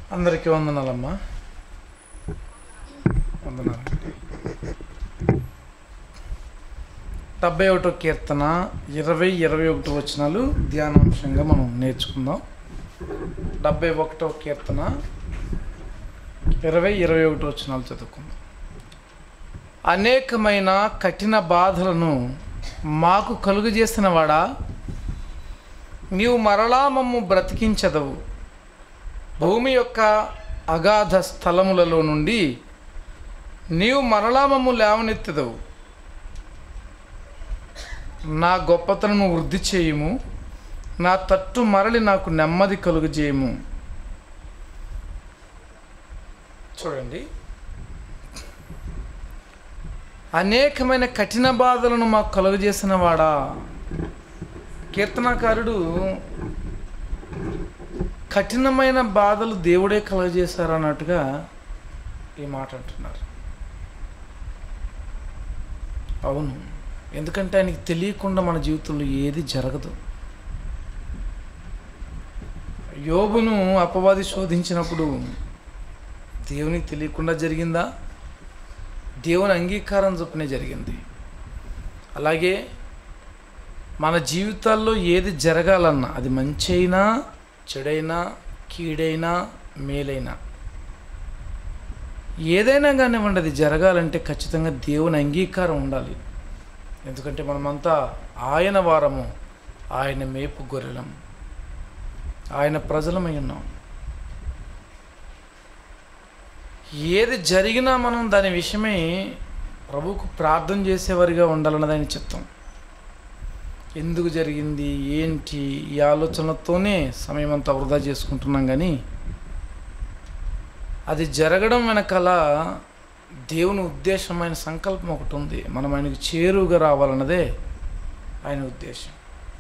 అందరికీ వందనాలమ్మా వందనాలండి డెబ్బై ఒకటో కీర్తన ఇరవై ఇరవై ఒకటి వచనాలు ధ్యానాంశంగా మనం నేర్చుకుందాం డెబ్బై ఒకటో కీర్తన ఇరవై ఇరవై ఒకటి వచనాలు చదువుకుందాం అనేకమైన కఠిన బాధలను మాకు కలుగజేసిన వాడా నీవు మరలా మమ్ము బ్రతికించదవు భూమి యొక్క అగాధ స్థలములలో నుండి నీవు మరలా మమ్ము లేవనెత్తదవు నా గొప్పతనము వృద్ధి చేయుము నా తట్టు మరలి నాకు నెమ్మది కలుగజేయము చూడండి అనేకమైన కఠిన బాధలను మాకు కలుగజేసిన వాడా కీర్తనాకారుడు కఠినమైన బాధలు దేవుడే కలుగజేశారు అన్నట్టుగా ఈ మాట అంటున్నారు అవును ఎందుకంటే ఆయనకి తెలియకుండా మన జీవితంలో ఏది జరగదు యోబును అపవాది శోధించినప్పుడు దేవునికి తెలియకుండా జరిగిందా దేవుని అంగీకారం చొప్పునే జరిగింది అలాగే మన జీవితాల్లో ఏది జరగాలన్నా అది మంచి అయినా చెడైనా కీడైనా మేలైనా ఏదైనా కానివ్వండి అది జరగాలంటే ఖచ్చితంగా దేవుని అంగీకారం ఉండాలి ఎందుకంటే మనమంతా ఆయన వారము ఆయన మేపు గొర్రెలం ఆయన ప్రజలమై ఉన్నాం ఏది జరిగినా మనం దాని విషయమై ప్రభువుకు ప్రార్థన చేసేవారిగా ఉండాలన్నది ఆయన చిత్తం ఎందుకు జరిగింది ఏంటి ఈ ఆలోచనలతోనే సమయం అంతా వృధా చేసుకుంటున్నాం కానీ అది జరగడం వెనకాల దేవుని ఉద్దేశమైన సంకల్పం ఒకటి ఉంది మనం ఆయనకు చేరువుగా రావాలన్నదే ఆయన ఉద్దేశం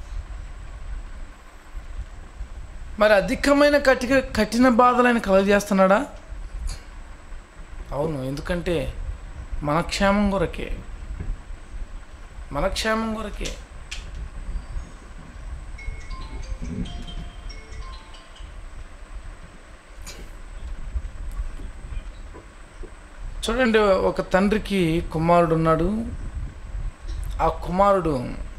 మరి అధికమైన కఠిన కఠిన బాధలు ఆయన కలగజేస్తున్నాడా అవును ఎందుకంటే మన క్షేమం కొరకే మన క్షేమం కొరకే చూడండి ఒక తండ్రికి కుమారుడు ఉన్నాడు ఆ కుమారుడు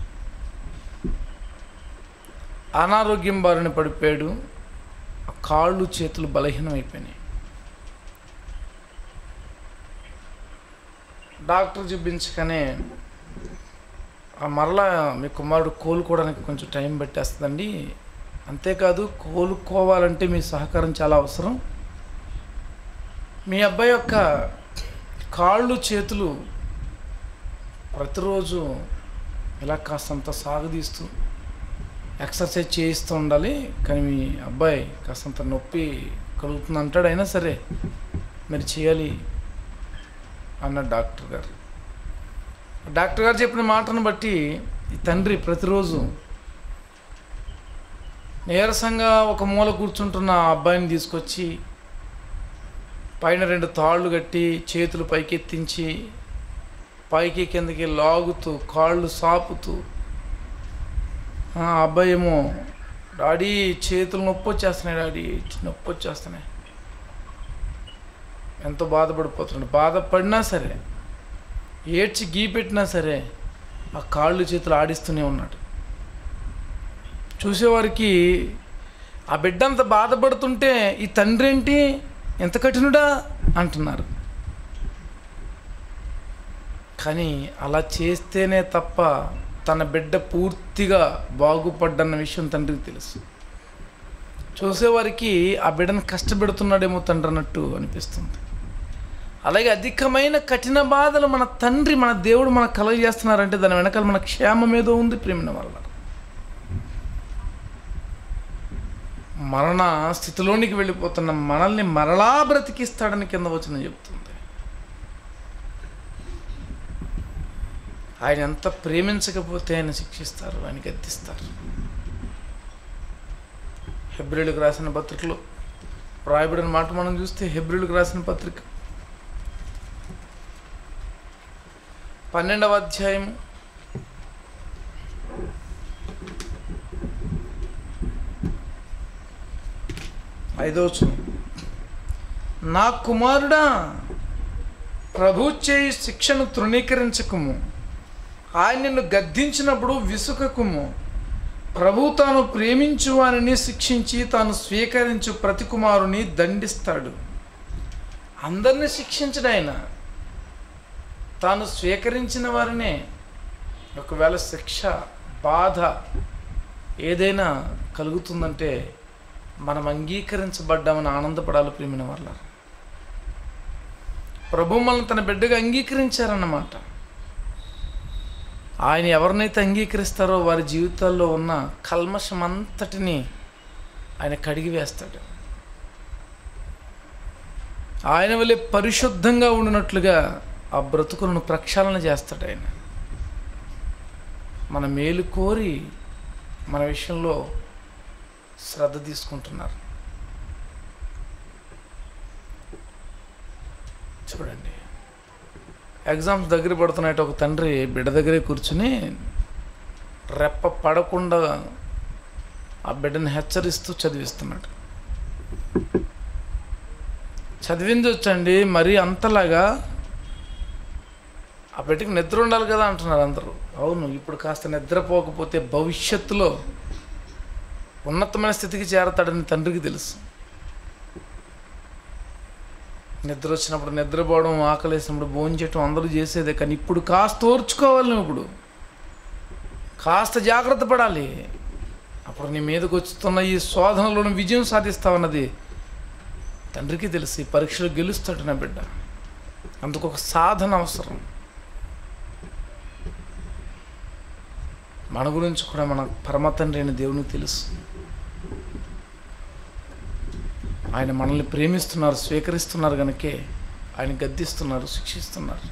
అనారోగ్యం బారిన పడిపోయాడు ఆ కాళ్ళు చేతులు బలహీనం అయిపోయినాయి డాక్టర్ చూపించగానే ఆ మరలా మీ కుమారుడు కోలుకోవడానికి కొంచెం టైం పెట్టేస్తుందండి అంతేకాదు కోలుకోవాలంటే మీ సహకారం చాలా అవసరం మీ అబ్బాయి యొక్క కాళ్ళు చేతులు ప్రతిరోజు ఇలా కాస్తంత సాగదీస్తూ ఎక్సర్సైజ్ చేయిస్తూ ఉండాలి కానీ మీ అబ్బాయి కాస్తంత నొప్పి కలుగుతుంది అంటాడు అయినా సరే మీరు చేయాలి అన్న డాక్టర్ గారు డాక్టర్ గారు చెప్పిన మాటను బట్టి ఈ తండ్రి ప్రతిరోజు నీరసంగా ఒక మూల కూర్చుంటున్న ఆ అబ్బాయిని తీసుకొచ్చి పైన రెండు తాళ్ళు కట్టి చేతులు పైకెత్తించి పైకి కిందకి లాగుతూ కాళ్ళు సాపుతూ ఆ అబ్బాయి ఏమో డాడీ చేతులు నొప్పి వచ్చేస్తున్నాయి డాడీ నొప్పి వచ్చేస్తున్నాయి ఎంతో బాధపడిపోతున్నాడు బాధపడినా సరే ఏడ్చి గీ పెట్టినా సరే ఆ కాళ్ళు చేతులు ఆడిస్తూనే ఉన్నాడు చూసేవారికి ఆ బిడ్డ అంత బాధపడుతుంటే ఈ తండ్రి ఏంటి ఎంత కఠినుడా అంటున్నారు కానీ అలా చేస్తేనే తప్ప తన బిడ్డ పూర్తిగా బాగుపడ్డన్న విషయం తండ్రికి తెలుసు చూసేవారికి ఆ బిడ్డను కష్టపెడుతున్నాడేమో తండ్రి అన్నట్టు అనిపిస్తుంది అలాగే అధికమైన కఠిన బాధలు మన తండ్రి మన దేవుడు మనకు కలగజేస్తున్నారంటే దాని వెనకాల మన క్షేమం ఏదో ఉంది ప్రేమిన వల్ల మరణ స్థితిలోనికి వెళ్ళిపోతున్న మనల్ని మరలా బ్రతికిస్తాడని కింద వచ్చిన చెప్తుంది ఆయన ఎంత ప్రేమించకపోతే ఆయన శిక్షిస్తారు ఆయన గద్దిస్తారు హెబ్రిల్కి రాసిన పత్రికలో రాయబడిన మాట మనం చూస్తే హెబ్రిల్కి రాసిన పత్రిక పన్నెండవ అధ్యాయం ఐదో వచనం నా కుమారుడా ప్రభు చేయి శిక్షను తృణీకరించకుము ఆయన నిన్ను గద్దించినప్పుడు విసుకకుము ప్రభు తాను ప్రేమించు వారిని శిక్షించి తాను స్వీకరించు ప్రతి కుమారుని దండిస్తాడు అందరిని శిక్షించడు ఆయన తాను స్వీకరించిన వారినే ఒకవేళ శిక్ష బాధ ఏదైనా కలుగుతుందంటే మనం అంగీకరించబడ్డామని ఆనందపడాలి ప్రేమిన వల్ల ప్రభు మనల్ని తన బిడ్డగా అంగీకరించారన్నమాట ఆయన ఎవరినైతే అంగీకరిస్తారో వారి జీవితాల్లో ఉన్న కల్మషం అంతటిని ఆయన కడిగి వేస్తాడు ఆయన వల్లే పరిశుద్ధంగా ఉండినట్లుగా ఆ బ్రతుకులను ప్రక్షాళన చేస్తాడు ఆయన మన మేలు కోరి మన విషయంలో శ్రద్ధ తీసుకుంటున్నారు చూడండి ఎగ్జామ్స్ దగ్గర పడుతున్నాయట ఒక తండ్రి బిడ్డ దగ్గరే కూర్చుని రెప్ప పడకుండా ఆ బిడ్డని హెచ్చరిస్తూ చదివిస్తున్నాడు చదివించవచ్చండి మరీ అంతలాగా ఆ బిడ్డకి నిద్ర ఉండాలి కదా అంటున్నారు అందరూ అవును ఇప్పుడు కాస్త నిద్రపోకపోతే భవిష్యత్తులో ఉన్నతమైన స్థితికి చేరతాడని తండ్రికి తెలుసు నిద్ర వచ్చినప్పుడు నిద్రపోవడం ఆకలేసినప్పుడు భోజనం చేయటం అందరూ చేసేదే కానీ ఇప్పుడు కాస్త ఓర్చుకోవాలి నువ్వు ఇప్పుడు కాస్త జాగ్రత్త పడాలి అప్పుడు నీ మీదకి వచ్చుతున్న ఈ శోధనలోని విజయం సాధిస్తావన్నది తండ్రికి తెలిసి ఈ పరీక్షలు గెలుస్తాడు నా బిడ్డ అందుకు ఒక సాధన అవసరం మన గురించి కూడా మన పరమ తండ్రి అయిన దేవునికి తెలుసు ఆయన మనల్ని ప్రేమిస్తున్నారు స్వీకరిస్తున్నారు కనుకే ఆయన గద్దిస్తున్నారు శిక్షిస్తున్నారు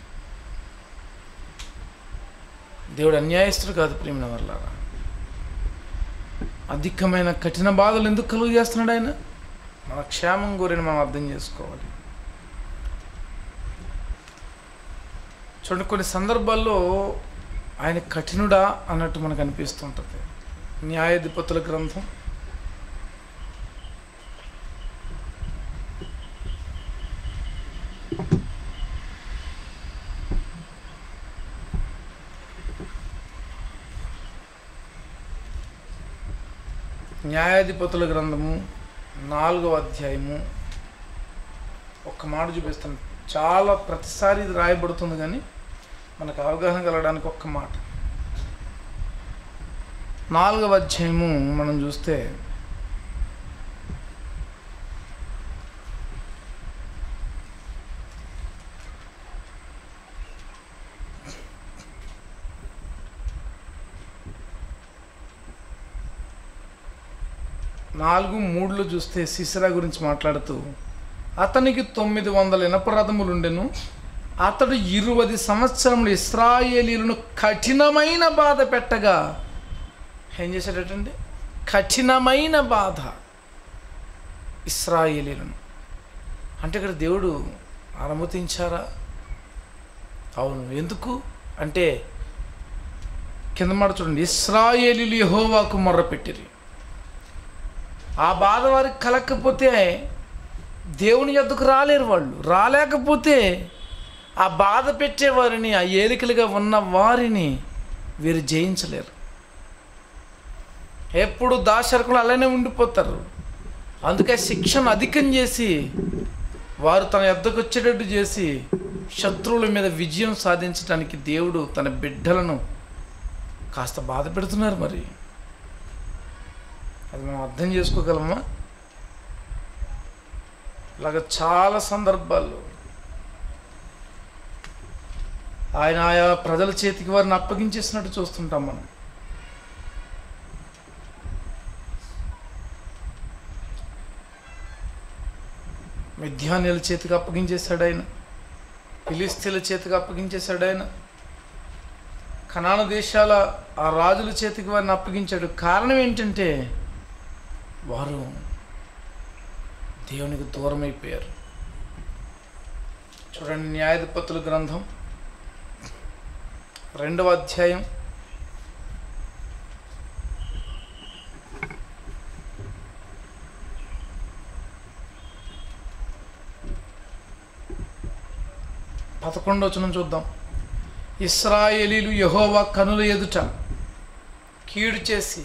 దేవుడు అన్యాయస్తుడు కాదు ప్రేమిన వల్ల అధికమైన కఠిన బాధలు ఎందుకు కలుగు చేస్తున్నాడు ఆయన మన క్షేమం గురిని మనం అర్థం చేసుకోవాలి చూడండి కొన్ని సందర్భాల్లో ఆయన కఠినుడా అన్నట్టు మనకు అనిపిస్తుంటుంది న్యాయాధిపతుల గ్రంథం న్యాయాధిపతుల గ్రంథము నాలుగవ అధ్యాయము ఒక్క మాట చూపిస్తాను చాలా ప్రతిసారి ఇది రాయబడుతుంది కానీ మనకు అవగాహన కలగడానికి ఒక్క మాట నాలుగవ అధ్యాయము మనం చూస్తే నాలుగు మూడులో చూస్తే సిసిరా గురించి మాట్లాడుతూ అతనికి తొమ్మిది వందల ఇనపరథములుండెను అతడు ఇరువది సంవత్సరములు ఇస్రాయేలీలను కఠినమైన బాధ పెట్టగా ఏం చేశాడటండి కఠినమైన బాధ ఇస్రాయేలీలను అంటే ఇక్కడ దేవుడు అనుమతించారా అవును ఎందుకు అంటే కింద మాట చూడండి ఇస్రాయేలీలు యెహోవాకు మొర్రపెట్టిరి ఆ బాధ వారికి కలగకపోతే దేవుని యొద్దకు రాలేరు వాళ్ళు రాలేకపోతే ఆ బాధ పెట్టేవారిని ఆ ఏలికలుగా ఉన్న వారిని వీరు జయించలేరు ఎప్పుడు దాశరకులు అలానే ఉండిపోతారు అందుకే శిక్షను అధికం చేసి వారు తన యొద్దకు వచ్చేటట్టు చేసి శత్రువుల మీద విజయం సాధించడానికి దేవుడు తన బిడ్డలను కాస్త బాధ పెడుతున్నారు మరి అది మనం అర్థం చేసుకోగలమా ఇలాగ చాలా సందర్భాల్లో ఆయన ఆయా ప్రజల చేతికి వారిని అప్పగించేసినట్టు చూస్తుంటాం మనం మిథ్యాన్యుల చేతికి అప్పగించేశాడు ఆయన ఫిలిస్తీన్ల చేతికి అప్పగించేశాడు ఆయన కనాన దేశాల ఆ రాజుల చేతికి వారిని అప్పగించాడు కారణం ఏంటంటే వారు దేవునికి దూరం అయిపోయారు చూడండి న్యాయాధిపతుల గ్రంథం రెండవ అధ్యాయం పదకొండో వచనం చూద్దాం ఇస్రాయేలీలు యహోవా కనుల ఎదుట కీడు చేసి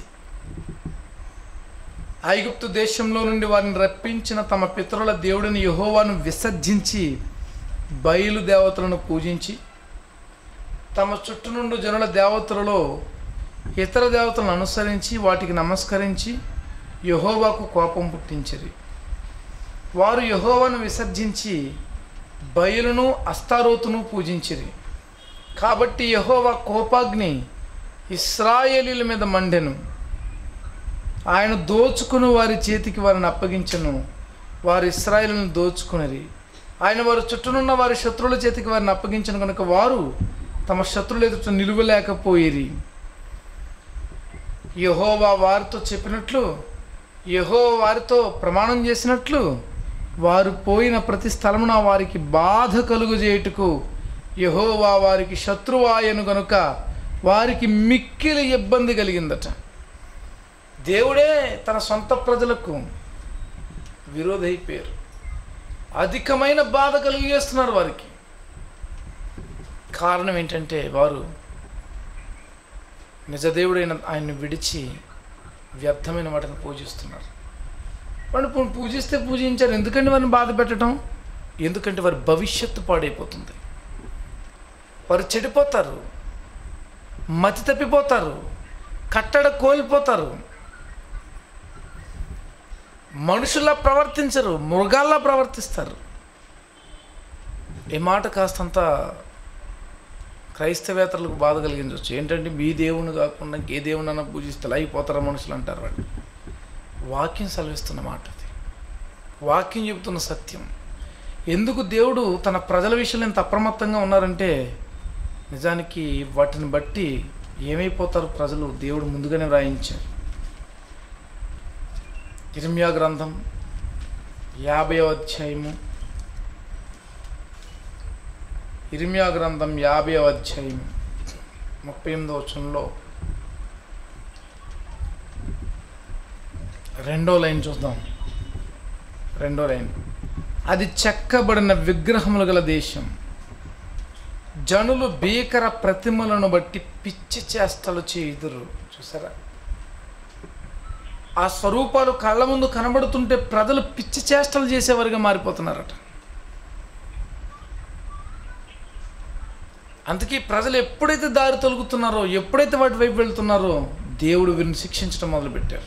ఐగుప్తు దేశంలో నుండి వారిని రప్పించిన తమ పితరుల దేవుడిని యహోవాను విసర్జించి బయలు దేవతలను పూజించి తమ చుట్టూ నుండి జనుల దేవతలలో ఇతర దేవతలను అనుసరించి వాటికి నమస్కరించి యహోవాకు కోపం పుట్టించిరి వారు యహోవాను విసర్జించి బయలును అస్తారోతును పూజించిరి కాబట్టి యహోవా కోపాగ్ని ఇస్రాయేలీల మీద మండెను ఆయన దోచుకుని వారి చేతికి వారిని అప్పగించను వారు ఇస్రాయేలును దోచుకునిరి ఆయన వారి చుట్టూనున్న వారి శత్రువుల చేతికి వారిని అప్పగించను కనుక వారు తమ శత్రువుల ఎదుట నిలువలేకపోయిరి యహోవా వారితో చెప్పినట్లు యహో వారితో ప్రమాణం చేసినట్లు వారు పోయిన ప్రతి స్థలమున వారికి బాధ కలుగుజేయుటకు యహోవా వారికి శత్రువాయను గనుక వారికి మిక్కిలి ఇబ్బంది కలిగిందట దేవుడే తన సొంత ప్రజలకు విరోధైపోయారు అధికమైన బాధ కలిగేస్తున్నారు వారికి కారణం ఏంటంటే వారు నిజదేవుడైన ఆయన్ని విడిచి వ్యర్థమైన వాటిని పూజిస్తున్నారు వాడిని పూ- పూజిస్తే పూజించారు ఎందుకంటే వారిని బాధ పెట్టడం ఎందుకంటే వారి భవిష్యత్తు పాడైపోతుంది వారు చెడిపోతారు మతి తప్పిపోతారు కట్టడ కోల్పోతారు మనుషుల్లా ప్రవర్తించరు మృగాల్లా ప్రవర్తిస్తారు ఈ మాట కాస్తంత క్రైస్తవేతరులకు బాధ కలిగించవచ్చు ఏంటంటే మీ దేవుని కాకుండా ఏ దేవునన్నా పూజిస్తే ఇలా అయిపోతారా మనుషులు అంటారు వాళ్ళు వాక్యం సెలవిస్తున్న మాట అది వాక్యం చెబుతున్న సత్యం ఎందుకు దేవుడు తన ప్రజల విషయంలో ఇంత అప్రమత్తంగా ఉన్నారంటే నిజానికి వాటిని బట్టి ఏమైపోతారు ప్రజలు దేవుడు ముందుగానే వ్రాయించారు ఇర్మియా గ్రంథం యాభై అధ్యాయము ఇర్మియా గ్రంథం యాభై అధ్యాయం ముప్పై ఎనిమిదో వచనంలో రెండో లైన్ చూద్దాం రెండో లైన్ అది చెక్కబడిన విగ్రహములు గల దేశం జనులు భీకర ప్రతిమలను బట్టి పిచ్చి చేష్టలు చేయుదురు చూసారా ఆ స్వరూపాలు కళ్ళ ముందు కనబడుతుంటే ప్రజలు పిచ్చి చేష్టలు చేసేవారుగా మారిపోతున్నారట అందుకే ప్రజలు ఎప్పుడైతే దారి తొలుగుతున్నారో ఎప్పుడైతే వాటి వైపు వెళ్తున్నారో దేవుడు వీరిని శిక్షించడం మొదలుపెట్టారు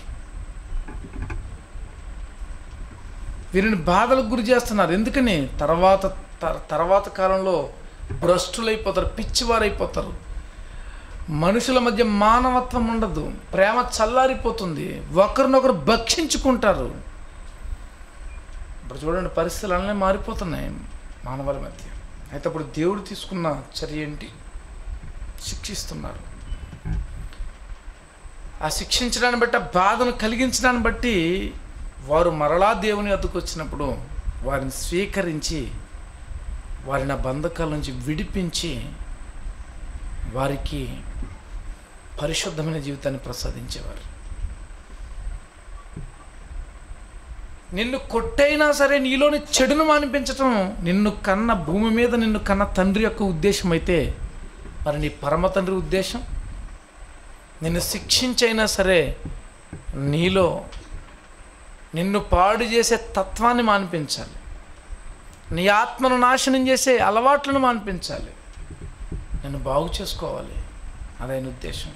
వీరిని బాధలకు గురి చేస్తున్నారు ఎందుకని తర్వాత తర్- తర్వాత కాలంలో భ్రష్టులైపోతారు పిచ్చివారైపోతారు మనుషుల మధ్య మానవత్వం ఉండదు ప్రేమ చల్లారిపోతుంది ఒకరినొకరు భక్షించుకుంటారు ఇప్పుడు చూడండి పరిస్థితులు అన్నీ మారిపోతున్నాయి మానవాళి మధ్య అయితే అప్పుడు దేవుడు తీసుకున్న చర్య ఏంటి శిక్షిస్తున్నారు ఆ శిక్షించడాన్ని బట్టి ఆ బాధను కలిగించడాన్ని బట్టి వారు మరలా దేవుని వద్దకు వచ్చినప్పుడు వారిని స్వీకరించి వారిని ఆ బంధకాల నుంచి విడిపించి వారికి పరిశుద్ధమైన జీవితాన్ని ప్రసాదించేవారు నిన్ను కొట్టైనా సరే నీలోని చెడును మానిపించటం నిన్ను కన్న భూమి మీద నిన్ను కన్న తండ్రి యొక్క ఉద్దేశం అయితే మరి నీ పరమ తండ్రి ఉద్దేశం నిన్ను శిక్షించైనా సరే నీలో నిన్ను పాడు చేసే తత్వాన్ని మాన్పించాలి నీ ఆత్మను నాశనం చేసే అలవాట్లను మాన్పించాలి నిన్ను బాగు చేసుకోవాలి అదైన ఉద్దేశం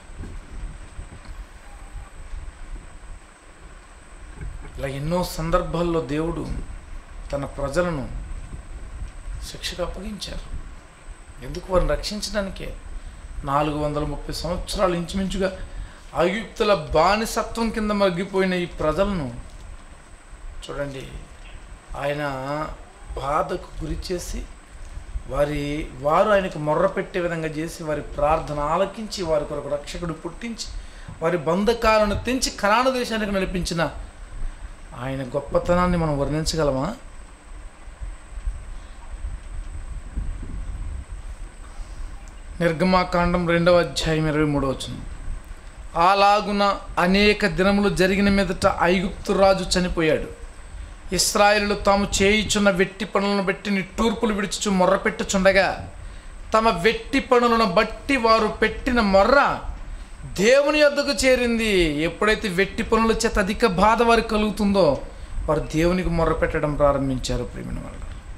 ఇలా ఎన్నో సందర్భాల్లో దేవుడు తన ప్రజలను శిక్షకు అప్పగించారు ఎందుకు వారిని రక్షించడానికే నాలుగు వందల ముప్పై సంవత్సరాలు ఇంచుమించుగా అయుక్తుల బానిసత్వం కింద మగ్గిపోయిన ఈ ప్రజలను చూడండి ఆయన బాధకు గురి చేసి వారి వారు ఆయనకు మొర్ర పెట్టే విధంగా చేసి వారి ప్రార్థన ఆలకించి వారి కొరకు రక్షకుడు పుట్టించి వారి బంధకాలను తెంచి కనాన దేశానికి నడిపించిన ఆయన గొప్పతనాన్ని మనం వర్ణించగలమా నిర్గమాకాండం రెండవ అధ్యాయం ఇరవై మూడవ వచనం అలాగున అనేక దినములు జరిగిన మీదట ఐగుప్తు రాజు చనిపోయాడు ఇస్రాయేలు తాము చేయుచున్న వెట్టి పనులను బట్టి నిట్టూర్పులు విడిచుచు మొర్ర పెట్టుచుండగా తమ వెట్టి పనులను బట్టి వారు పెట్టిన మొర్ర దేవుని యొద్దకు చేరింది ఎప్పుడైతే వెట్టి పనుల చేత అధిక బాధ వారికి కలుగుతుందో వారు దేవునికి మొర్ర పెట్టడం ప్రారంభించారు ప్రేమిన వల్ల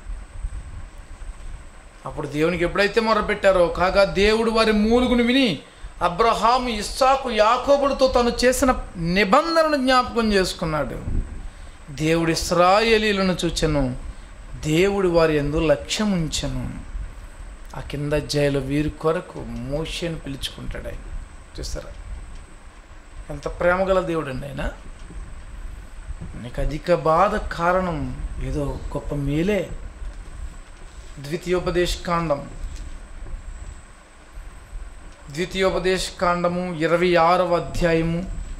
అప్పుడు దేవునికి ఎప్పుడైతే మొరపెట్టారో కాగా దేవుడు వారి మూలుగును విని అబ్రహాము ఇస్సాకు యాకోబులతో తను చేసిన నిబంధనను జ్ఞాపకం చేసుకున్నాడు దేవుడు ఇస్రాయేలీలను చూచెను దేవుడు వారి ఎందు లక్ష్యం ఉంచెను ఆ కింద జైలు వీరి కొరకు మోషని పిలుచుకుంటాడు ఆయన చూస్తారా ఎంత ప్రేమగల దేవుడు అండి ఆయన నీకు అధిక బాధ కారణం ఏదో గొప్ప మేలే ద్వితీయోపదేశ కాండం ద్వితీయోపదేశ కాండము ఇరవై ఆరవ అధ్యాయము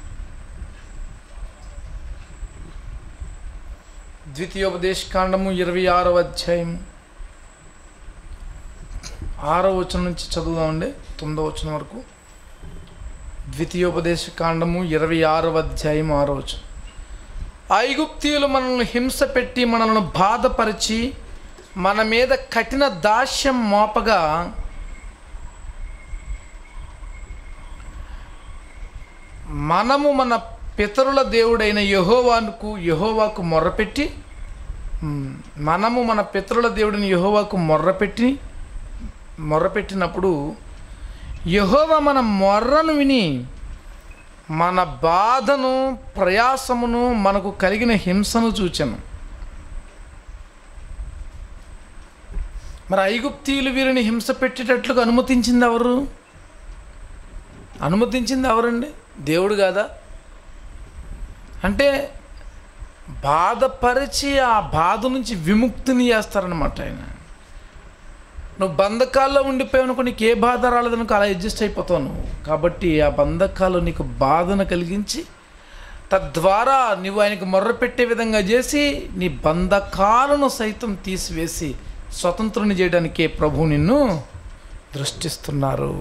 ద్వితీయోపదేశ కాండము ఇరవై ఆరవ అధ్యాయము ఆరో వచనం నుంచి చదువుదామండి తొమ్మిదో వచనం వరకు ద్వితీయోపదేశ కాండము ఇరవై ఆరవ అధ్యాయం ఆరో వచనం ఐగుప్తీయులు మనల్ని హింస పెట్టి మనల్ని బాధపరిచి మన మీద కఠిన దాస్యం మోపగా మనము మన పితరుల దేవుడైన యహోవాకు యహోవాకు మొర్రపెట్టి మ్, మనము మన పితరుల దేవుడిని యహోవాకు మొర్రపెట్టి మొర్రపెట్టినప్పుడు యహోవా మన మొర్రను విని మన బాధను ప్రయాసమును మనకు కలిగిన హింసను చూచాను మరి ఐగుప్తీయులు వీరిని హింస పెట్టేటట్లుగా అనుమతించింది ఎవరు అనుమతించింది ఎవరండి దేవుడు కాదా అంటే బాధపరిచి ఆ బాధ నుంచి విముక్తిని చేస్తారనమాట ఆయన నువ్వు బంధకాల్లో ఉండిపోయావు అనుకో నీకు ఏ బాధ రాలేదనుకో అలా అడ్జస్ట్ అయిపోతావు నువ్వు కాబట్టి ఆ బంధకాలు నీకు బాధను కలిగించి తద్వారా నువ్వు ఆయనకు మొర్ర పెట్టే విధంగా చేసి నీ బంధకాలను సైతం తీసివేసి స్వతంత్రుని చేయడానికే ప్రభు నిన్ను దృష్టిస్తున్నారు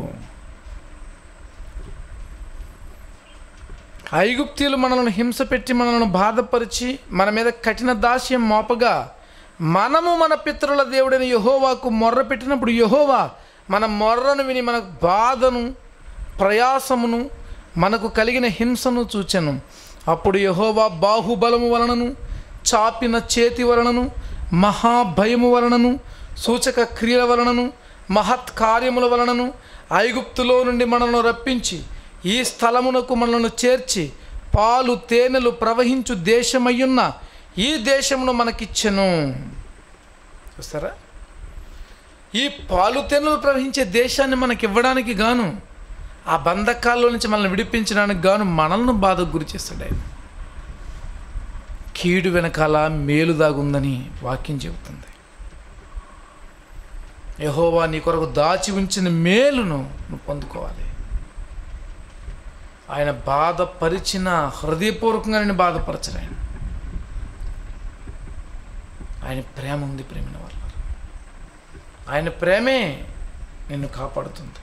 ఐగుప్తీయులు మనల్ని హింస పెట్టి మనల్ని బాధపరిచి మన మీద కఠిన దాస్యం మోపగా మనము మన పితరుల దేవుడైన యహోవాకు మొర్ర పెట్టినప్పుడు యహోవా మన మొర్రను విని మన బాధను ప్రయాసమును మనకు కలిగిన హింసను చూచెను అప్పుడు యహోవా బాహుబలము వలనను చాపిన చేతి వలనను మహాభయము వలనను సూచక క్రియల వలనను మహత్ కార్యముల వలనను ఐగుప్తులో నుండి మనల్ని రప్పించి ఈ స్థలమునకు మనల్ని చేర్చి పాలు తేనెలు ప్రవహించు దేశమయ్యున్న ఈ దేశమును మనకిచ్చెను చూస్తారా ఈ పాలు తేనెలు ప్రవహించే దేశాన్ని మనకి ఇవ్వడానికి గాను ఆ బంధకాల్లో నుంచి మనల్ని విడిపించడానికి గాను మనల్ని బాధకు గురి చేస్తాడు ఆయన కీడు వెనకాల మేలు దాగుందని వాక్యం చెబుతుంది యహోవా నీ కొరకు దాచి ఉంచిన మేలును నువ్వు పొందుకోవాలి ఆయన బాధపరిచిన హృదయపూర్వకంగా నేను బాధపరచరు ఆయన ఆయన ప్రేమ ఉంది ప్రేమిన వల్ల ఆయన ప్రేమే నిన్ను కాపాడుతుంది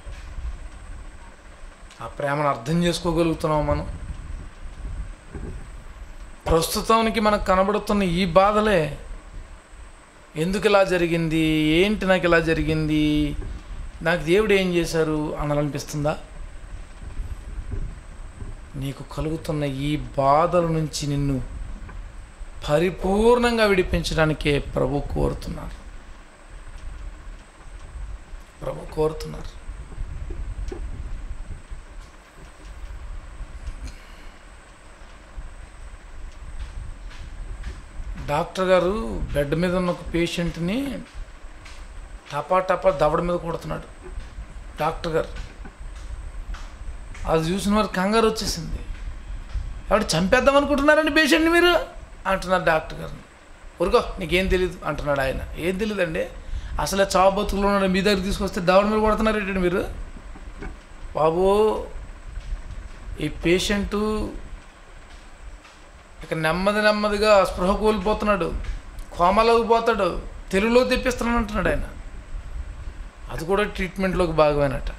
ఆ ప్రేమను అర్థం చేసుకోగలుగుతున్నాం మనం ప్రస్తుతానికి మనకు కనబడుతున్న ఈ బాధలే ఎందుకు ఇలా జరిగింది ఏంటి నాకు ఇలా జరిగింది నాకు దేవుడు ఏం చేశారు అనాలనిపిస్తుందా నీకు కలుగుతున్న ఈ బాధల నుంచి నిన్ను పరిపూర్ణంగా విడిపించడానికే ప్రభు కోరుతున్నారు ప్రభు కోరుతున్నారు డాక్టర్ గారు బెడ్ మీద ఉన్న ఒక పేషెంట్ని టపా టపా దవడ మీద కొడుతున్నాడు డాక్టర్ గారు అది చూసిన వారు కంగారు వచ్చేసింది ఆవిడ చంపేద్దాం అనుకుంటున్నారండి పేషెంట్ని మీరు అంటున్నారు డాక్టర్ గారిని ఊరుకో నీకేం తెలియదు అంటున్నాడు ఆయన ఏం తెలియదండి అసలే చావు బతుకులు ఉన్నాడు మీ దగ్గర తీసుకొస్తే దవడ మీద కొడుతున్నారు ఏంటండి మీరు బాబు ఈ పేషెంటు ఇక నెమ్మది నెమ్మదిగా స్పృహ కోల్పోతున్నాడు కోమలోకి పోతాడు తెలుగులో తెప్పిస్తున్నాను అంటున్నాడు ఆయన అది కూడా ట్రీట్మెంట్లోకి భాగమేనట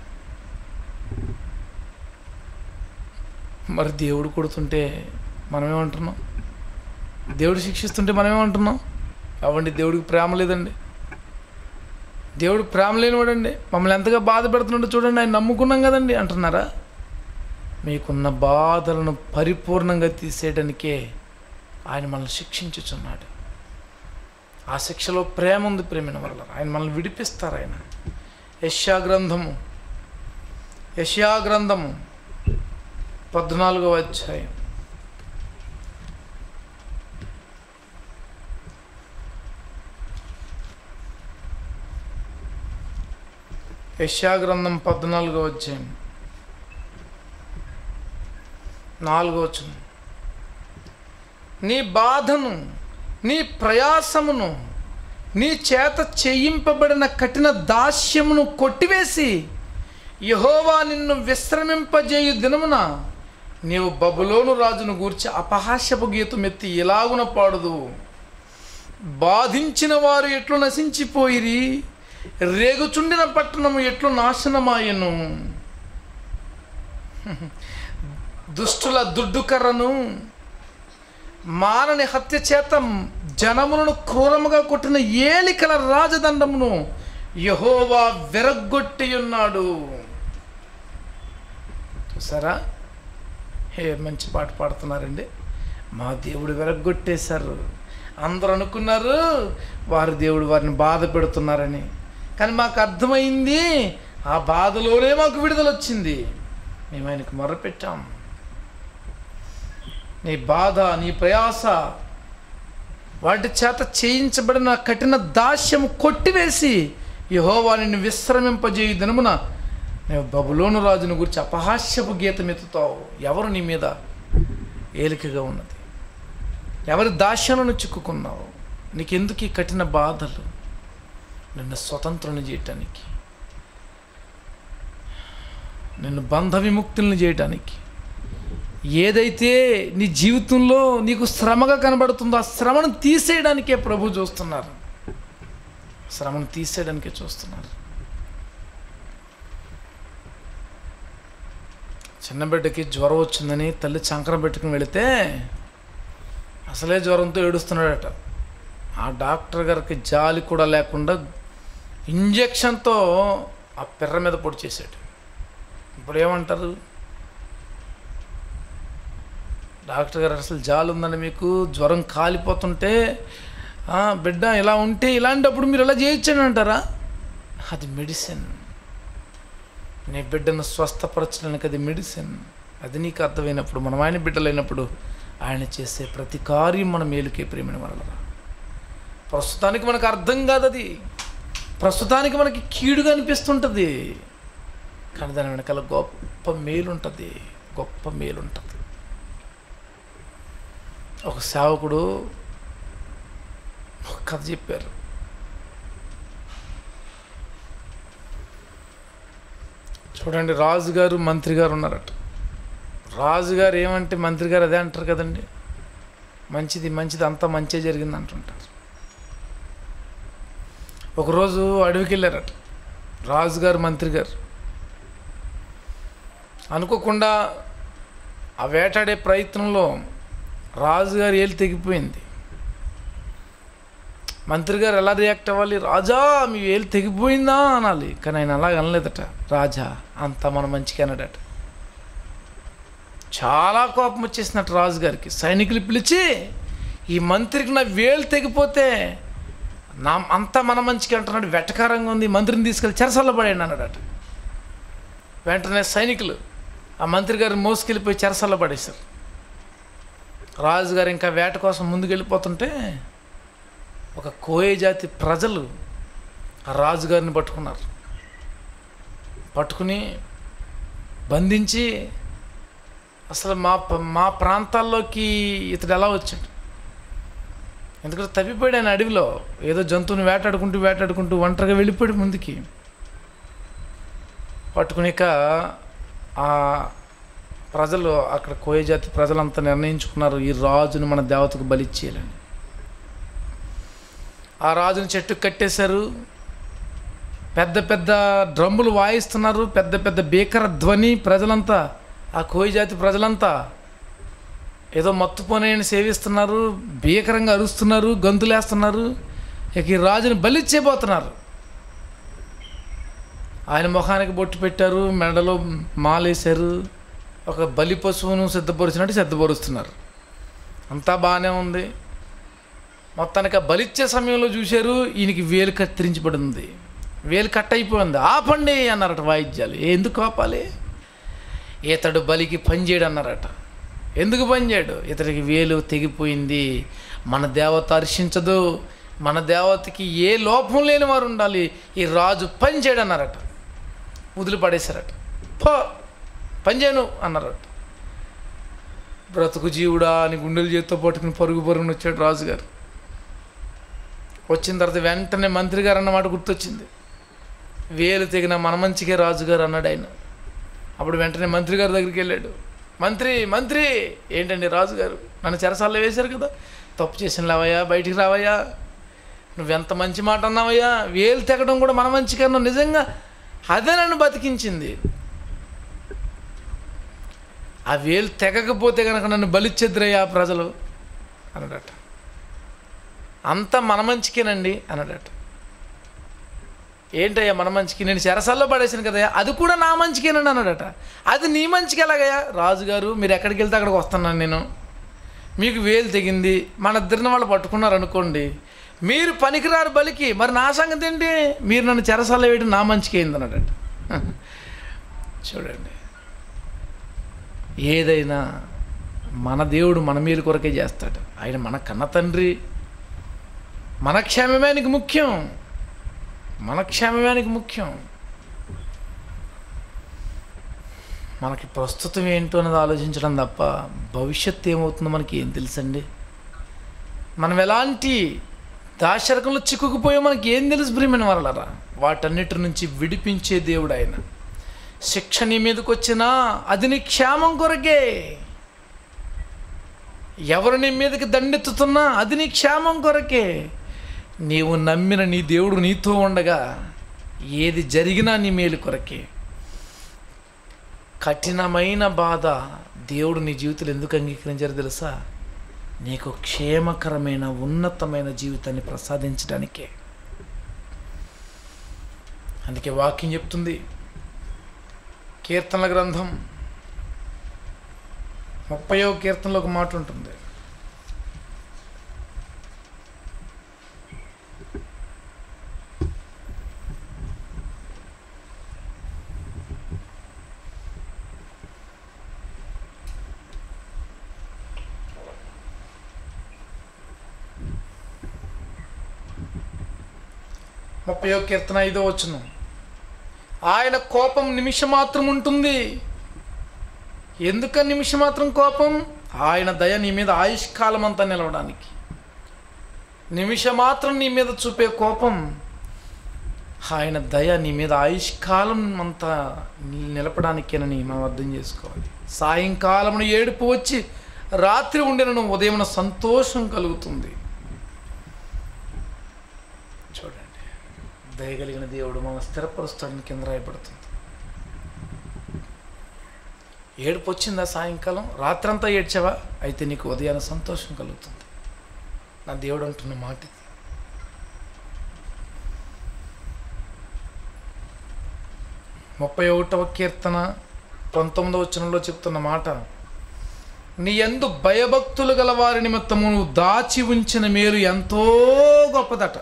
మరి దేవుడు కొడుతుంటే మనం ఏమంటున్నాం దేవుడు శిక్షిస్తుంటే మనం ఏమంటున్నాం అవండి దేవుడికి ప్రేమ లేదండి దేవుడు ప్రేమ లేనివాడండి మమ్మల్ని ఎంతగా బాధ పెడుతున్నాడో చూడండి ఆయన నమ్ముకున్నాం కదండి అంటున్నారా మీకున్న బాధలను పరిపూర్ణంగా తీసేయడానికే ఆయన మనల్ని శిక్షించుచున్నాడు ఆ శిక్షలో ప్రేమ ఉంది ప్రేమిన వల్ల ఆయన మనల్ని విడిపిస్తారు ఆయన యష్యా గ్రంథము యష్యా గ్రంథము పద్నాలుగవ అధ్యాయం యష్యా గ్రంథం పద్నాలుగవ అధ్యాయం నాలుగో వచనం నీ బాధను నీ ప్రయాసమును నీ చేత చేయింపబడిన కఠిన దాస్యమును కొట్టివేసి యహోవా నిన్ను విశ్రమింపజేయు దినమున నీవు బబులోను రాజును గూర్చి అపహాస్యపు గీతం ఎత్తి ఇలాగున పాడుదు బాధించిన వారు ఎట్లు నశించిపోయిరి రేగుచుండిన పట్టణము ఎట్లు నాశనమాయను దుష్టుల దుడ్డుకర్రను మానని హత్య చేత జనములను క్రూరముగా కొట్టిన ఏలికల రాజదండమును యహోవా విరగ్గొట్టి ఉన్నాడు చూసారా ఏ మంచి పాట పాడుతున్నారండి మా దేవుడు విరగ్గొట్టేశారు అందరూ అనుకున్నారు వారి దేవుడు వారిని బాధ పెడుతున్నారని కానీ మాకు అర్థమైంది ఆ బాధలోనే మాకు విడుదల వచ్చింది మేము ఆయనకు మొరపెట్టాం నీ బాధ నీ ప్రయాస వాటి చేత చేయించబడిన కఠిన దాస్యము కొట్టివేసి యహోవా నిన్ను విశ్రమింపజేయు దినమున నేను బబులోను రాజును గురించి అపహాస్యపు గీతం ఎత్తుతావు ఎవరు నీ మీద ఏలికగా ఉన్నది ఎవరి దాస్యంలో చిక్కుకున్నావు నీకెందుకు ఈ కఠిన బాధలు నిన్ను స్వతంత్రుని చేయటానికి నిన్ను బంధ విముక్తుల్ని చేయటానికి ఏదైతే నీ జీవితంలో నీకు శ్రమగా కనబడుతుందో ఆ శ్రమను తీసేయడానికే ప్రభు చూస్తున్నారు శ్రమను తీసేయడానికే చూస్తున్నారు చిన్న బిడ్డకి జ్వరం వచ్చిందని తల్లి చంకరం పెట్టుకుని వెళితే అసలే జ్వరంతో ఏడుస్తున్నాడట ఆ డాక్టర్ గారికి జాలి కూడా లేకుండా ఇంజెక్షన్తో ఆ పిర్ర మీద పొడి చేశాడు ఇప్పుడు ఏమంటారు డాక్టర్ గారు అసలు జాలి ఉందండి మీకు జ్వరం కాలిపోతుంటే "ఆ, బిడ్డ ఇలా ఉంటే ఇలాంటప్పుడు మీరు ఎలా చేయొచ్చని అంటారా అది మెడిసిన్ నీ బిడ్డను స్వస్థపరచడానికి అది మెడిసిన్ అది నీకు అర్థమైనప్పుడు మనం ఆయన బిడ్డలైనప్పుడు ఆయన చేసే ప్రతి కార్యం మన మేలుకే ప్రేమిన వల్ల ప్రస్తుతానికి మనకు అర్థం కాదు అది ప్రస్తుతానికి మనకి కీడుగా అనిపిస్తుంటుంది కానీ దాని వెనకాల గొప్ప మేలు ఉంటుంది గొప్ప మేలు ఉంటుంది ఒక సేవకుడు ఒక కథ చెప్పారు చూడండి రాజుగారు మంత్రి గారు ఉన్నారట రాజుగారు ఏమంటే మంత్రి గారు అదే అంటారు కదండి మంచిది మంచిది అంతా మంచి జరిగింది అంటుంటారు ఒకరోజు అడవికి వెళ్ళారట రాజుగారు మంత్రి గారు అనుకోకుండా ఆ వేటాడే ప్రయత్నంలో రాజుగారు ఏళ్ళు తెగిపోయింది మంత్రి గారు ఎలా రియాక్ట్ అవ్వాలి రాజా మీ ఏళ్ళు తెగిపోయిందా అనాలి కానీ ఆయన అలా అనలేదట రాజా అంతా మన మంచిగా అన్నాడట చాలా కోపం వచ్చేసినట్టు రాజుగారికి సైనికులు పిలిచి ఈ మంత్రికి నా వేలు తెగిపోతే నా అంతా మన మంచిగా అంటున్నాడు వెటకారంగా ఉంది మంత్రిని తీసుకెళ్ళి చెరసల్లో పడేయండి అన్నాడట వెంటనే సైనికులు ఆ మంత్రి గారిని మోసుకెళ్ళిపోయి చెరసల్లో పడేశారు రాజుగారు ఇంకా వేట కోసం ముందుకెళ్ళిపోతుంటే ఒక కోయ జాతి ప్రజలు ఆ రాజుగారిని పట్టుకున్నారు పట్టుకుని బంధించి అసలు మా ప- మా ప్రాంతాల్లోకి ఇతడు ఎలా వచ్చాడు ఎందుకంటే తప్పిపోయాడు ఆయన అడవిలో ఏదో జంతువుని వేటాడుకుంటూ వేటాడుకుంటూ ఒంటరిగా వెళ్ళిపోయాడు ముందుకి పట్టుకునిక ఆ ప్రజలు అక్కడ కోయ జాతి ప్రజలంతా నిర్ణయించుకున్నారు ఈ రాజును మన దేవతకు బలిచ్చేయాలని ఆ రాజుని చెట్టుకు కట్టేశారు పెద్ద పెద్ద డ్రమ్ములు వాయిస్తున్నారు పెద్ద పెద్ద భీకర ధ్వని ప్రజలంతా ఆ కోయి జాతి ప్రజలంతా ఏదో మత్తుపోనేని సేవిస్తున్నారు భీకరంగా అరుస్తున్నారు గంతులేస్తున్నారు ఇక ఈ రాజుని బలిచ్చేపోతున్నారు ఆయన ముఖానికి బొట్టు పెట్టారు మెడలో మాలేశారు ఒక బలి పశువును సిద్ధపరిచినట్టు సిద్ధపరుస్తున్నారు అంతా బాగానే ఉంది మొత్తానికి ఆ బలిచ్చే సమయంలో చూశారు ఈయనకి వేలు కత్తిరించబడింది వేలు కట్ అయిపోయింది ఆపండి అన్నారట వాయిద్యాలు ఎందుకు ఆపాలి ఇతడు బలికి పనిచేయడు అన్నారట ఎందుకు పనిచేయడు ఇతడికి వేలు తెగిపోయింది మన దేవత హర్షించదు మన దేవతకి ఏ లోపం లేని వారు ఉండాలి ఈ రాజు పని చేయడు అన్నారట వదిలి పడేశారట పో పని చేయను అన్నారట బ్రతుకు జీవుడా అని గుండెలు చేత్తో పట్టుకుని పరుగు పరుగుని వచ్చాడు రాజుగారు వచ్చిన తర్వాత వెంటనే మంత్రి గారు అన్నమాట గుర్తొచ్చింది వేలు తెగిన మన మంచికే రాజుగారు అన్నాడు ఆయన అప్పుడు వెంటనే మంత్రి గారి దగ్గరికి వెళ్ళాడు మంత్రి మంత్రి ఏంటండి రాజుగారు నన్ను చెరసాల్లో వేశారు కదా తప్పు చేసిన లేవయ్యా బయటికి రావయ్యా నువ్వెంత మంచి మాట అన్నావయ్యా వేలు తెగడం కూడా మన మంచిగా అన్నావు నిజంగా అదే నన్ను బతికించింది ఆ వేలు తెగకపోతే కనుక నన్ను బలిచ్చేద్దరయ్యా ప్రజలు అన్నాడట అంతా మన మంచికేనండి అన్నాడట ఏంటయ్యా మన మంచికి నేను చెరసల్లో పడేసాను కదయ్యా అది కూడా నా మంచికేనండి అన్నాడట అది నీ మంచికి ఎలాగయ్యా రాజుగారు మీరు ఎక్కడికి వెళ్తే అక్కడికి వస్తున్నాను నేను మీకు వేలు తెగింది మన ఇద్దరిని వాళ్ళు పట్టుకున్నారు అనుకోండి మీరు పనికిరారు బలికి మరి నా సంగతి ఏంటి మీరు నన్ను చెరసాల్లో వేయడం నా మంచికి అయింది అన్నాడట చూడండి ఏదైనా మన దేవుడు మన మేలు కొరకే చేస్తాడు ఆయన మన కన్న తండ్రి మన క్షేమమే ఆయనకి ముఖ్యం మన క్షేమమే ఆయనకి ముఖ్యం మనకి ప్రస్తుతం ఏంటో అనేది ఆలోచించడం తప్ప భవిష్యత్తు ఏమవుతుందో మనకి ఏం తెలుసండి మనం ఎలాంటి దాశరకంలో చిక్కుకుపోయో మనకి ఏం తెలుసు ప్రియమైన వాళ్ళరా వాటన్నిటి నుంచి విడిపించే దేవుడు ఆయన శిక్ష నీ మీదకి వచ్చినా అది నీ క్షేమం కొరకే ఎవరు నీ మీదకి దండెత్తుతున్నా అది నీ క్షేమం కొరకే నీవు నమ్మిన నీ దేవుడు నీతో ఉండగా ఏది జరిగినా నీ మేలు కొరకే కఠినమైన బాధ దేవుడు నీ జీవితంలో ఎందుకు అంగీకరించారు తెలుసా నీకు క్షేమకరమైన ఉన్నతమైన జీవితాన్ని ప్రసాదించడానికే అందుకే వాక్యం చెప్తుంది కీర్తనల గ్రంథం ముప్పయో కీర్తనలో ఒక మాట ఉంటుంది ముప్పయో కీర్తన ఐదో వచ్చును ఆయన కోపం నిమిషమాత్రం ఉంటుంది ఎందుక నిమిషమాత్రం కోపం ఆయన దయ నీ మీద ఆయుష్కాలం అంతా నిలవడానికి నిమిషమాత్రం నీ మీద చూపే కోపం ఆయన దయ నీ మీద ఆయుష్కాలం అంతా నిలపడానికేనని మనం అర్థం చేసుకోవాలి సాయంకాలమున ఏడుపు వచ్చి రాత్రి ఉండినను ఉదయమున సంతోషం కలుగుతుంది చూడండి దయగలిగిన దేవుడు మన స్థిరపరుస్తాడని కింద రాయబడుతుంది ఏడుపు వచ్చిందా సాయంకాలం రాత్రంతా ఏడ్చావా అయితే నీకు ఉదయాన సంతోషం కలుగుతుంది నా దేవుడు అంటున్న మాట ఇది ముప్పై ఒకటవ కీర్తన పంతొమ్మిదవ వచనంలో చెప్తున్న మాట నీ ఎందు భయభక్తులు గల వారి నిమిత్తము నువ్వు దాచి ఉంచిన మేలు ఎంతో గొప్పదట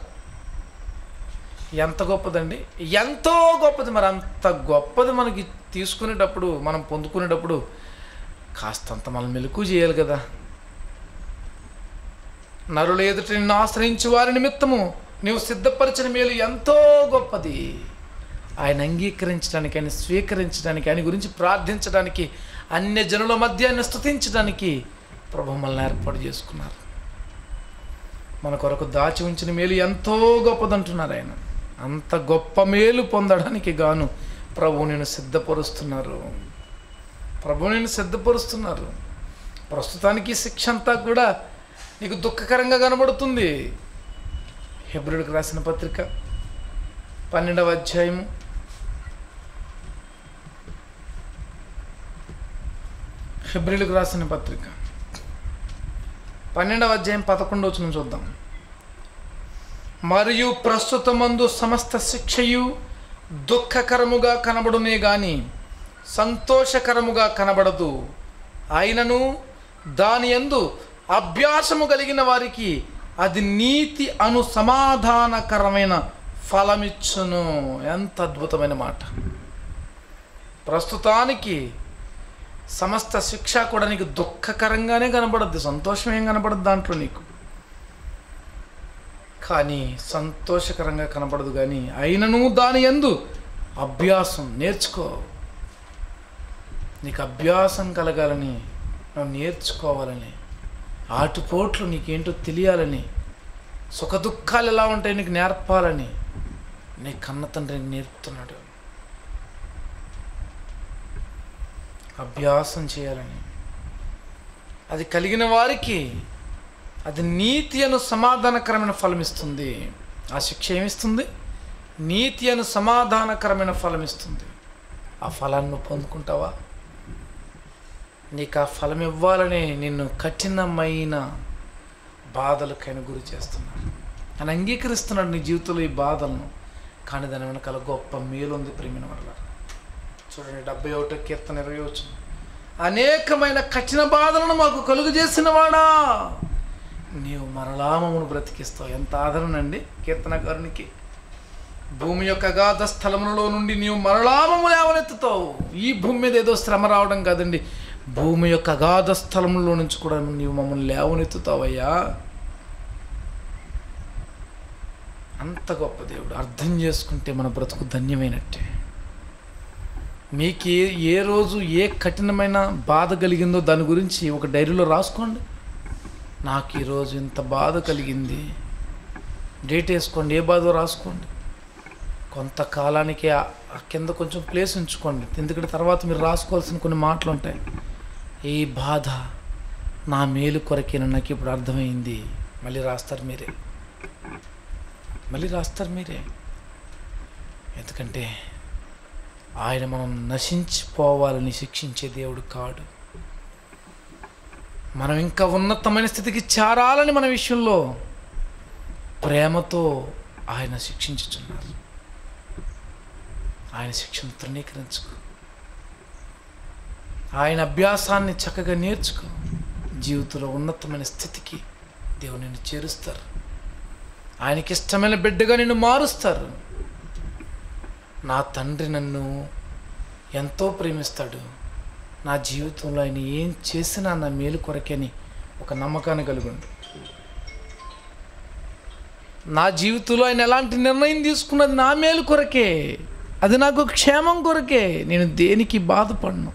ఎంత గొప్పదండి ఎంతో గొప్పది మరి అంత గొప్పది మనకి తీసుకునేటప్పుడు మనం పొందుకునేటప్పుడు కాస్తంత మనం మెలకు చేయాలి కదా నరుల ఎదుట నిన్ను ఆశ్రయించి వారి నిమిత్తము నీవు సిద్ధపరిచిన మేలు ఎంతో గొప్పది ఆయన అంగీకరించడానికి ఆయన స్వీకరించడానికి ఆయన గురించి ప్రార్థించడానికి అన్య జనుల మధ్య ఆయన స్తుతించడానికి ప్రభు మనల్ని ఏర్పాటు చేసుకున్నారు మన కొరకు దాచి ఉంచిన మేలు ఎంతో గొప్పదంటున్నారు ఆయన అంత గొప్ప మేలు పొందడానికి గాను ప్రభు నేను సిద్ధపరుస్తున్నారు ప్రభు నేను సిద్ధపరుస్తున్నారు ప్రస్తుతానికి ఈ శిక్ష అంతా కూడా నీకు దుఃఖకరంగా కనబడుతుంది హెబ్రిడ్కి రాసిన పత్రిక పన్నెండవ అధ్యాయము హెబ్రిల్కి రాసిన పత్రిక పన్నెండవ అధ్యాయం పదకొండవ వచనం చూద్దాం మరియు ప్రస్తుతమందు సమస్త శిక్షయు దుఃఖకరముగా కనబడునే గాని సంతోషకరముగా కనబడదు అయినను దాని యందు అభ్యాసము కలిగిన వారికి అది నీతి అను సమాధానకరమైన ఫలమిచ్చును ఎంత అద్భుతమైన మాట ప్రస్తుతానికి సమస్త శిక్ష కూడా నీకు దుఃఖకరంగానే కనబడద్దు సంతోషం ఏం కనబడదు దాంట్లో నీకు కానీ సంతోషకరంగా కనబడదు కానీ అయినను దాని ఎందు అభ్యాసం నేర్చుకో నీకు అభ్యాసం కలగాలని నువ్వు నేర్చుకోవాలని ఆటుపోట్లు నీకేంటో తెలియాలని సుఖ దుఃఖాలు ఎలా ఉంటాయి నీకు నేర్పాలని నీ కన్న తండ్రి నేర్పుతున్నాడు అభ్యాసం చేయాలని అది కలిగిన వారికి అది నీతి అను సమాధానకరమైన ఫలం ఇస్తుంది ఆ శిక్ష ఏమిస్తుంది నీతి అను సమాధానకరమైన ఫలం ఇస్తుంది ఆ ఫలాన్ని నువ్వు పొందుకుంటావా నీకు ఆ ఫలం ఇవ్వాలని నిన్ను కఠినమైన బాధలకైనా గురి చేస్తున్నాడు అని అంగీకరిస్తున్నాడు నీ జీవితంలో ఈ బాధలను కానీ దాని వెనకాల గొప్ప మేలు ఉంది ప్రేమిన వల్ల చూడండి డెబ్బై ఒకటో కీర్తన ఇరవై వచ్చింది అనేకమైన కఠిన బాధలను మాకు కలుగు చేసిన వాడా నీవు మరలా మమ్మను బ్రతికిస్తావు ఎంత ఆదరణండి కీర్తనకారునికి భూమి యొక్క అగాధ స్థలములలో నుండి నీవు మరలా మమ్మల్ని లేవనెత్తుతావు ఈ భూమి మీద ఏదో శ్రమ రావడం కాదండి భూమి యొక్క అగాధ స్థలంలో నుంచి కూడా నీవు మమ్మల్ని లేవనెత్తుతావయ్యా అంత గొప్ప దేవుడు అర్థం చేసుకుంటే మన బ్రతుకు ధన్యమైనట్టే మీకు ఏ ఏ రోజు ఏ కఠినమైన బాధ కలిగిందో దాని గురించి ఒక డైరీలో రాసుకోండి నాకు ఈరోజు ఇంత బాధ కలిగింది డేట్ వేసుకోండి ఏ బాధో రాసుకోండి కొంతకాలానికి ఆ ఆ కింద కొంచెం ప్లేస్ ఉంచుకోండి ఎందుకంటే తర్వాత మీరు రాసుకోవాల్సిన కొన్ని మాటలు ఉంటాయి ఈ బాధ నా మేలు కొరకేనని నాకు ఇప్పుడు అర్థమైంది మళ్ళీ రాస్తారు మీరే మళ్ళీ రాస్తారు మీరే ఎందుకంటే ఆయన మనం నశించిపోవాలని శిక్షించే దేవుడు కాడు మనం ఇంకా ఉన్నతమైన స్థితికి చేరాలని మన విషయంలో ప్రేమతో ఆయన శిక్షించుచున్నారు ఆయన శిక్షను తృణీకరించుకో ఆయన అభ్యాసాన్ని చక్కగా నేర్చుకో జీవితంలో ఉన్నతమైన స్థితికి దేవుడు నిన్ను చేరుస్తారు ఆయనకి ఇష్టమైన బిడ్డగా నిన్ను మారుస్తారు నా తండ్రి నన్ను ఎంతో ప్రేమిస్తాడు నా జీవితంలో ఆయన ఏం చేసినా నా మేలు కొరకేని ఒక నమ్మకాన్ని కలుగుండు నా జీవితంలో ఆయన ఎలాంటి నిర్ణయం తీసుకున్నది నా మేలు కొరకే అది నాకు క్షేమం కొరకే నేను దేనికి బాధపడను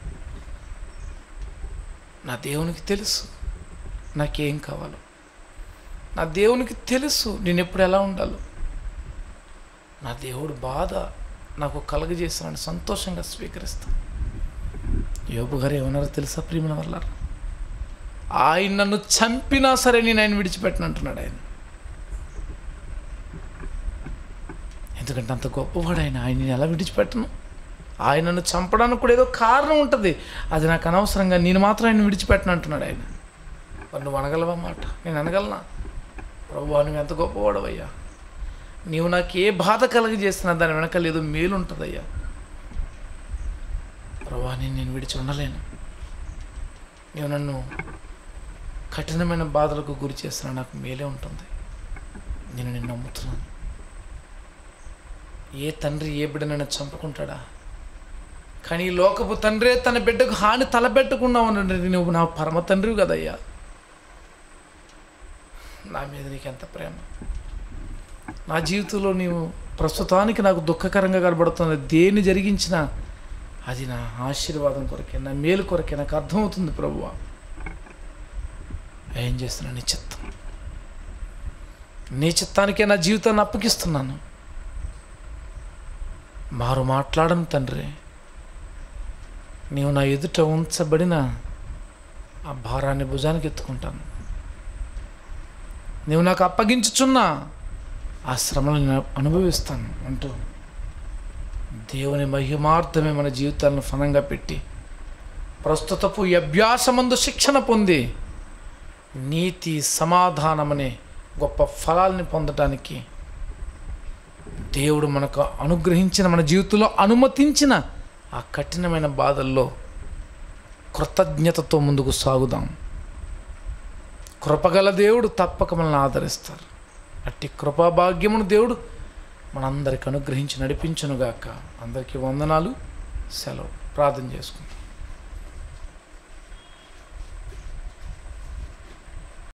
నా దేవునికి తెలుసు నాకేం కావాలో నా దేవునికి తెలుసు నేను ఎప్పుడు ఎలా ఉండాలో నా దేవుడు బాధ నాకు కలగజేసినాను సంతోషంగా స్వీకరిస్తాను యోబు గారు ఏమన్నారో తెలుసా ప్రియమైన వల్ల ఆయన నన్ను చంపినా సరే నేను ఆయన విడిచిపెట్టను అంటున్నాడు ఆయన ఎందుకంటే అంత గొప్పవాడు ఆయన ఆయన నేను ఎలా విడిచిపెట్టను ఆయన నన్ను చంపడానికి కూడా ఏదో కారణం ఉంటుంది అది నాకు అనవసరంగా నేను మాత్రం ఆయన విడిచిపెట్టను అంటున్నాడు ఆయన మరి నువ్వు అనగలవా మాట నేను అనగలనా ప్రభు నువ్వు ఎంత గొప్పవాడవయ్యా నీవు నాకు ఏ బాధ కలగజేసినా దాని వెనకాల ఏదో మేలు ఉంటుందయ్యా ప్రభా నేను నేను విడిచి ఉండలేను నీవు నన్ను కఠినమైన బాధలకు గురి చేస్తున్నా నాకు మేలే ఉంటుంది నేను నిన్ను నమ్ముతున్నాను ఏ తండ్రి ఏ బిడ్డనైనా చంపుకుంటాడా కానీ ఈ లోకపు తండ్రే తన బిడ్డకు హాని తలబెట్టకుండా ఉండండి నువ్వు నా పరమ తండ్రివి కదయ్యా నా మీద నీకు ఎంత ప్రేమ నా జీవితంలో నీవు ప్రస్తుతానికి నాకు దుఃఖకరంగా కనబడుతుంది దేన్ని జరిగించినా అది నా ఆశీర్వాదం కొరకే నా మేలు కొరకే నాకు అర్థమవుతుంది ప్రభువా ఏం చేస్తున్నా నీ చిత్తం నీ చిత్తానికే నా జీవితాన్ని అప్పగిస్తున్నాను మారు మాట్లాడను తండ్రి నీవు నా ఎదుట ఉంచబడిన ఆ భారాన్ని భుజానికి ఎత్తుకుంటాను నీవు నాకు అప్పగించుచున్న ఆ శ్రమలను నేను అనుభవిస్తాను అంటూ దేవుని మహిమార్థమే మన జీవితాలను ఫలంగా పెట్టి ప్రస్తుతపు ఈ అభ్యాసమందు శిక్షణ పొంది నీతి సమాధానమనే గొప్ప ఫలాల్ని పొందటానికి దేవుడు మనకు అనుగ్రహించిన మన జీవితంలో అనుమతించిన ఆ కఠినమైన బాధల్లో కృతజ్ఞతతో ముందుకు సాగుదాం కృపగల దేవుడు తప్పక మనల్ని ఆదరిస్తారు అట్టి కృపాభాగ్యమును దేవుడు మనందరికి అనుగ్రహించి నడిపించునుగాక అందరికీ వందనాలు సెలవు ప్రార్థన చేసుకుంటాం